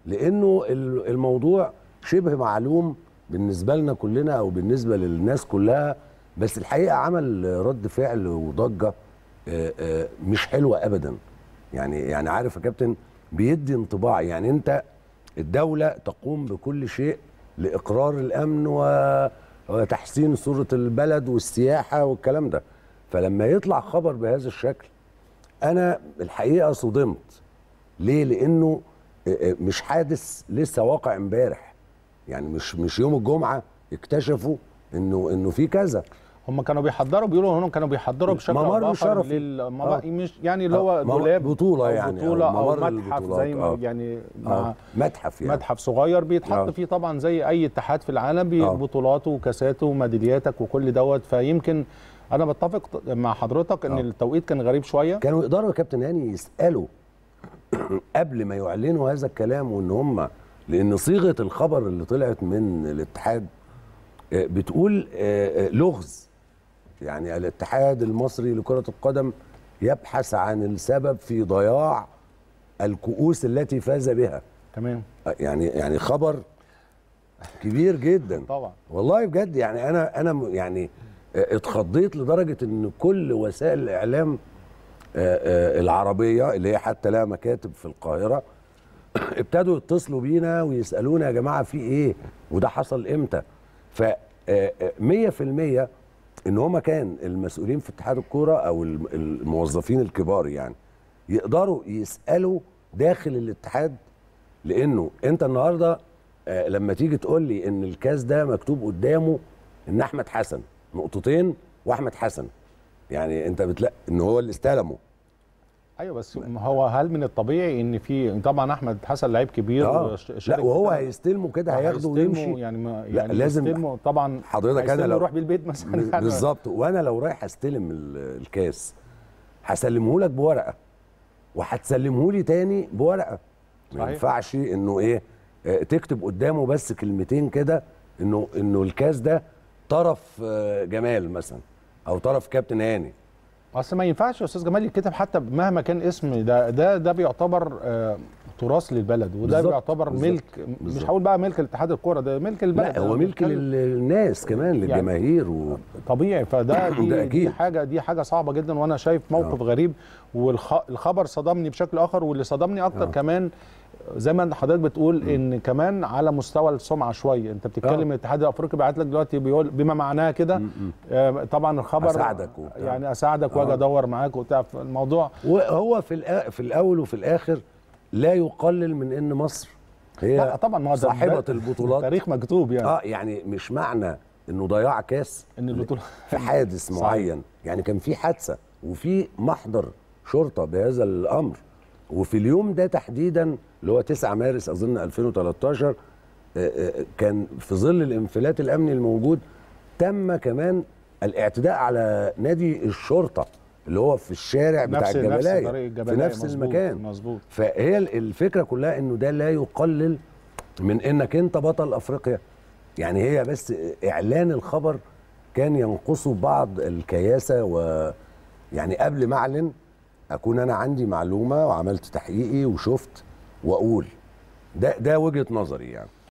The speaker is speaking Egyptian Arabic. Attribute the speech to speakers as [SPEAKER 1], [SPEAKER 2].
[SPEAKER 1] لانه ال- الموضوع شبه معلوم بالنسبه لنا كلنا او بالنسبه للناس كلها بس الحقيقه عمل رد فعل وضجه آه، آه، مش حلوه ابدا يعني يعني عارف يا كابتن بيدي انطباع يعني انت الدوله تقوم بكل شيء لاقرار الامن و- وتحسين صوره البلد والسياحه والكلام ده فلما يطلع خبر بهذا الشكل انا الحقيقه صدمت ليه لانه آه، آه، مش حادث لسه واقع امبارح يعني مش مش يوم الجمعه اكتشفوا انه انه في كذا
[SPEAKER 2] هم كانوا بيحضروا بيقولوا هنا كانوا بيحضروا بشكل
[SPEAKER 1] ممر
[SPEAKER 2] او باخر
[SPEAKER 1] شرفي.
[SPEAKER 2] للممر
[SPEAKER 1] آه.
[SPEAKER 2] مش يعني اللي
[SPEAKER 1] آه،
[SPEAKER 2] هو
[SPEAKER 1] ممر-
[SPEAKER 2] دولاب
[SPEAKER 1] بطولة
[SPEAKER 2] أو
[SPEAKER 1] يعني، أو
[SPEAKER 2] بطوله او,
[SPEAKER 1] ممر
[SPEAKER 2] متحف
[SPEAKER 1] البطولات،
[SPEAKER 2] زي ما
[SPEAKER 1] آه.
[SPEAKER 2] يعني مع
[SPEAKER 1] آه. متحف يعني
[SPEAKER 2] متحف صغير بيتحط
[SPEAKER 1] آه.
[SPEAKER 2] فيه طبعا زي اي اتحاد في العالم
[SPEAKER 1] آه.
[SPEAKER 2] ببطولاته وكاساته وميدالياتك وكل دوت فيمكن انا بتفق مع حضرتك ان
[SPEAKER 1] آه.
[SPEAKER 2] التوقيت كان غريب شويه
[SPEAKER 1] كانوا يقدروا يا كابتن هاني يسالوا قبل ما يعلنوا هذا الكلام وان هم لان صيغه الخبر اللي طلعت من الاتحاد آه، بتقول آه، آه، لغز يعني الاتحاد المصري لكره القدم يبحث عن السبب في ضياع الكؤوس التي فاز بها
[SPEAKER 2] تمام
[SPEAKER 1] آه، يعني يعني خبر كبير جدا
[SPEAKER 2] طبعا
[SPEAKER 1] والله بجد يعني انا انا م- يعني آه، اتخضيت لدرجه ان كل وسائل الاعلام آه، آه، العربيه اللي هي حتى لها مكاتب في القاهره ابتدوا يتصلوا بينا ويسالونا يا جماعه في ايه وده حصل امتى ف آه، آه، 100% ان هما كان المسؤولين في اتحاد الكوره او الم- الموظفين الكبار يعني يقدروا يسالوا داخل الاتحاد لانه انت النهارده آه، لما تيجي تقول لي ان الكاس ده مكتوب قدامه ان احمد حسن نقطتين واحمد حسن يعني انت بتلاقي ان هو اللي استلمه
[SPEAKER 2] ايوه بس هو هل من الطبيعي ان في طبعا احمد حسن لعيب كبير
[SPEAKER 1] اه
[SPEAKER 2] وش-
[SPEAKER 1] لا
[SPEAKER 2] شارك
[SPEAKER 1] وهو
[SPEAKER 2] في-
[SPEAKER 1] هيستلمه كده هياخده
[SPEAKER 2] هيستلموا
[SPEAKER 1] ويمشي
[SPEAKER 2] يعني ما
[SPEAKER 1] لا،
[SPEAKER 2] يعني
[SPEAKER 1] لازم-
[SPEAKER 2] يستلموا طبعا
[SPEAKER 1] حضرتك أنا
[SPEAKER 2] هيستلموا
[SPEAKER 1] لو-
[SPEAKER 2] يروح بالبيت مثلا
[SPEAKER 1] ب-
[SPEAKER 2] يعني
[SPEAKER 1] بالظبط وانا لو رايح استلم ال- الكاس هسلمه لك بورقه وهتسلمه لي تاني بورقه ما
[SPEAKER 2] صحيح.
[SPEAKER 1] ينفعش انه ايه آه، تكتب قدامه بس كلمتين كده انه انه الكاس ده طرف آه، جمال مثلا او طرف كابتن هاني
[SPEAKER 2] اصل ما ينفعش يا استاذ جمال يتكتب حتى مهما كان اسم ده ده ده بيعتبر آه، تراث للبلد وده
[SPEAKER 1] بالظبط،
[SPEAKER 2] بيعتبر
[SPEAKER 1] بالظبط،
[SPEAKER 2] ملك مش
[SPEAKER 1] بالظبط.
[SPEAKER 2] هقول بقى ملك الاتحاد الكوره ده ملك البلد
[SPEAKER 1] لا هو
[SPEAKER 2] أنا
[SPEAKER 1] ملك
[SPEAKER 2] بتكلم
[SPEAKER 1] لل- للناس كمان للجماهير و...
[SPEAKER 2] طبيعي فده دي,
[SPEAKER 1] ده
[SPEAKER 2] دي
[SPEAKER 1] أكيد.
[SPEAKER 2] حاجه دي حاجه صعبه جدا وانا شايف موقف غريب والخبر صدمني بشكل اخر واللي صدمني اكتر
[SPEAKER 1] آه.
[SPEAKER 2] كمان زي ما حضرتك بتقول ان كمان على مستوى السمعه شويه انت بتتكلم
[SPEAKER 1] آه.
[SPEAKER 2] الاتحاد الافريقي بعت لك دلوقتي بيقول بما معناه كده آه، طبعا الخبر
[SPEAKER 1] أساعدك وبتاع.
[SPEAKER 2] يعني اساعدك واجي
[SPEAKER 1] آه.
[SPEAKER 2] ادور معاك وبتاع الموضوع
[SPEAKER 1] وهو في الأ... في الاول وفي الاخر لا يقلل من ان مصر هي
[SPEAKER 2] لا طبعا ما هو ده-
[SPEAKER 1] صاحبه
[SPEAKER 2] ده-
[SPEAKER 1] البطولات
[SPEAKER 2] تاريخ مكتوب يعني
[SPEAKER 1] اه يعني مش معنى انه ضياع كاس
[SPEAKER 2] ان البطوله
[SPEAKER 1] في حادث
[SPEAKER 2] صحيح.
[SPEAKER 1] معين يعني كان في حادثه وفي محضر شرطه بهذا الامر وفي اليوم ده تحديدا اللي هو 9 مارس اظن 2013 آه، آه، كان في ظل الانفلات الامني الموجود تم كمان الاعتداء على نادي الشرطه اللي هو في الشارع بتاع
[SPEAKER 2] نفس- نفس
[SPEAKER 1] الجبلايه
[SPEAKER 2] طريق
[SPEAKER 1] في
[SPEAKER 2] الجبلاية،
[SPEAKER 1] نفس
[SPEAKER 2] مظبوط،
[SPEAKER 1] المكان
[SPEAKER 2] مظبوط
[SPEAKER 1] فهي ال- الفكره كلها انه ده لا يقلل من انك انت بطل افريقيا يعني هي بس اعلان الخبر كان ينقصه بعض الكياسه و يعني قبل ما اعلن اكون انا عندي معلومه وعملت تحقيقي وشفت واقول ده ده وجهه نظري يعني